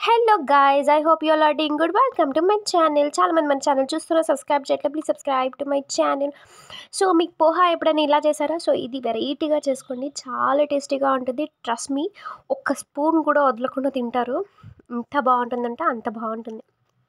hello guys I hope you all are doing good welcome to my channel చాలామంది మన channel చూస్తున్నారు subscribe చేయట్లేదు please subscribe to my channel so మీకు పోహా ఎప్పుడైనా ఇలా చేశారా సో ఇది వెరైటీగా చేసుకోండి చాలా టేస్టీగా ఉంటుంది ట్రస్ట్ మీ ఒక్క స్పూన్ కూడా వదలకుండా తింటారు ఎంత బాగుంటుందంటే అంత బాగుంటుంది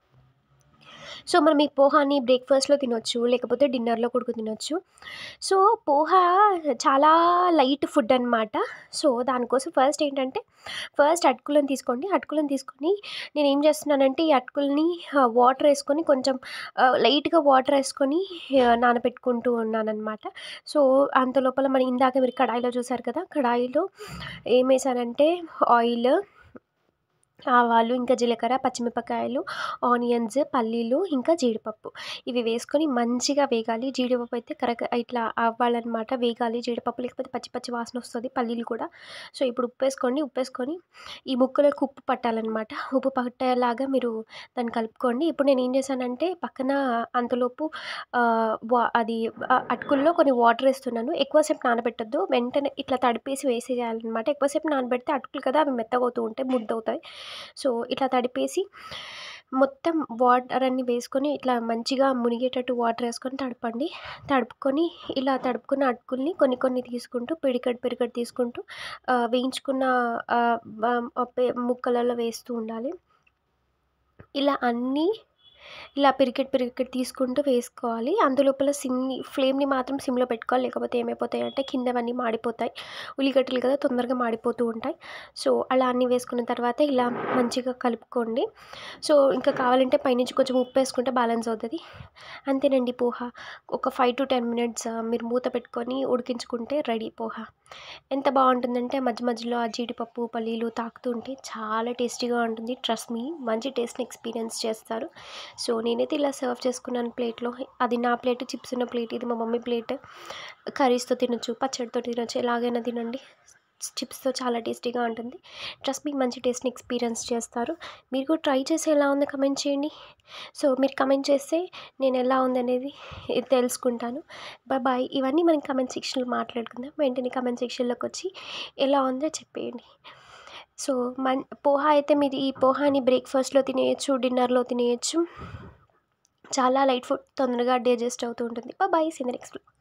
సో మనం ఈ పోహాని బ్రేక్ఫాస్ట్లో తినొచ్చు లేకపోతే డిన్నర్లో కూడా తినొచ్చు సో పోహా చాలా లైట్ ఫుడ్ అనమాట సో దానికోసం ఫస్ట్ ఏంటంటే ఫస్ట్ అటుకులను తీసుకోండి అటుకులను తీసుకొని నేను ఏం చేస్తున్నానంటే ఈ అటుకుల్ని వాటర్ వేసుకొని కొంచెం లైట్గా వాటర్ వేసుకొని ఆ, నానబెట్టుకుంటూ ఉన్నానన్నమాట సో అంత లోపల మనం ఇందాక మీరు కడాయిలో చూసారు కదా కడాయిలో ఏం వేసానంటే ఆయిల్ ఆవాలు ఇంకా జీలకర్ర పచ్చిమిరపకాయలు ఆనియన్స్ పల్లీలు ఇంకా జీడిపప్పు ఇవి వేసుకొని మంచిగా వేగాలి జీడిపప్పు అయితే కరెక్ట్ ఇట్లా అవ్వాలన్నమాట వేగాలి జీడిపప్పు లేకపోతే పచ్చి పచ్చి వాసన వస్తుంది పల్లీలు కూడా సో ఇప్పుడు ఉప్పు వేసుకోండి ఉప్పు వేసుకొని ఈ ముక్కలకు ఉప్పు పట్టాలన్నమాట ఉప్పు పట్టేలాగా మీరు దాన్ని కలుపుకోండి ఇప్పుడు నేను ఏం చేశానంటే పక్కన అంతలోపు ఆ, వా- అది ఆ, అటుకుల్లో కొన్ని వాటర్ వేస్తున్నాను ఎక్కువసేపు నానబెట్టద్దు వెంటనే ఇట్లా తడిపేసి వేసేయాలన్నమాట ఎక్కువసేపు నానబెడితే అటుకులు కదా అవి మెత్తగవుతూ ఉంటాయి ముద్దవుతాయి సో ఇట్లా తడిపేసి మొత్తం వాటర్ అన్ని వేసుకొని ఇట్లా మంచిగా మునిగేటట్టు వాటర్ వేసుకొని తడపండి తడుపుకొని ఇలా తడుపుకున్న అటుకుల్ని కొన్ని కొన్ని తీసుకుంటూ పిడికట్ పిడికట్ తీసుకుంటూ ఆ, వేయించుకున్న ఆ, బ- పే- ముక్కలలో వేస్తూ ఉండాలి ఇలా అన్నీ ఇలా పిరికెట్ పిరికెట్ తీసుకుంటూ వేసుకోవాలి అందులోపల సిమ్ని ఫ్లేమ్ని మాత్రం సిమ్లో పెట్టుకోవాలి లేకపోతే ఏమైపోతాయి అంటే కిందవన్నీ మాడిపోతాయి ఉల్లిగడ్డలు కదా తొందరగా మాడిపోతూ ఉంటాయి సో అలా అన్నీ వేసుకున్న తర్వాత ఇలా మంచిగా కలుపుకోండి సో ఇంకా కావాలంటే పైనుంచి కొంచెం ఉప్పు వేసుకుంటే బ్యాలెన్స్ అవుతుంది అంతేనండి పోహా ఒక ఫైవ్ టు టెన్ మినిట్స్ మీరు మూత పెట్టుకొని ఉడికించుకుంటే రెడీ పోహా ఎంత బాగుంటుందంటే మధ్య మధ్యలో ఆ జీడిపప్పు పల్లీలు తాకుతూ ఉంటే చాలా టేస్టీగా ఉంటుంది ట్రస్ట్ మీ మంచి టేస్ట్ని ఎక్స్పీరియన్స్ చేస్తారు సో నేనైతే ఇలా సర్వ్ చేసుకున్నాను ప్లేట్లో అది నా ప్లేట్ చిప్స్ ఉన్న ప్లేట్ ఇది మా మమ్మీ ప్లేట్ కర్రీస్తో తినొచ్చు పచ్చడితో తినొచ్చు ఎలాగైనా తినండి చిప్స్తో చాలా టేస్టీగా ఉంటుంది ట్రస్ట్ మీకు మంచి టేస్ట్ని ఎక్స్పీరియన్స్ చేస్తారు మీరు కూడా ట్రై చేసి ఎలా ఉందో కమెంట్ చేయండి సో మీరు కమెంట్ చేస్తే నేను ఎలా ఉందనేది తెలుసుకుంటాను బాయ్ బాయ్ ఇవన్నీ మనం కమెంట్ సెక్షన్లో మాట్లాడుకుందాం వెంటనే కమెంట్ సెక్షన్లోకి వచ్చి ఎలా ఉందో చెప్పేయండి సో మన్ పోహా అయితే మీరు ఈ పోహాని బ్రేక్ఫాస్ట్లో తినేయచ్చు డిన్నర్లో తినేయచ్చు చాలా లైట్ ఫుడ్ తొందరగా డైజెస్ట్ అవుతూ ఉంటుంది బాయ్ సీ నెక్స్ట్